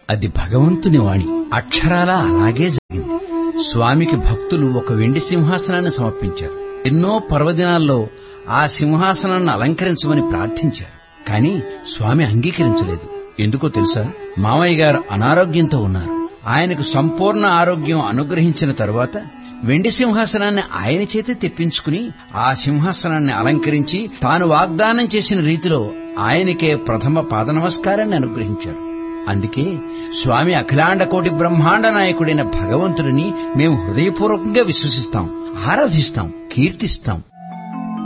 అది భగవంతుని వాణి అక్షరాలా అలాగే జరిగింది స్వామికి భక్తులు ఒక వెండి సింహాసనాన్ని సమర్పించారు ఎన్నో పర్వదినాల్లో ఆ సింహాసనాన్ని అలంకరించమని ప్రార్థించారు కానీ స్వామి అంగీకరించలేదు ఎందుకో తెలుసా మామయ్య గారు అనారోగ్యంతో ఉన్నారు ఆయనకు సంపూర్ణ ఆరోగ్యం అనుగ్రహించిన తరువాత వెండి సింహాసనాన్ని ఆయన చేతే తెప్పించుకుని ఆ సింహాసనాన్ని అలంకరించి తాను వాగ్దానం చేసిన రీతిలో ఆయనకే ప్రథమ పాద నమస్కారాన్ని అనుగ్రహించారు అందుకే స్వామి అఖిలాండ కోటి బ్రహ్మాండ నాయకుడైన భగవంతుడిని మేము హృదయపూర్వకంగా విశ్వసిస్తాం ఆరాధిస్తాం కీర్తిస్తాం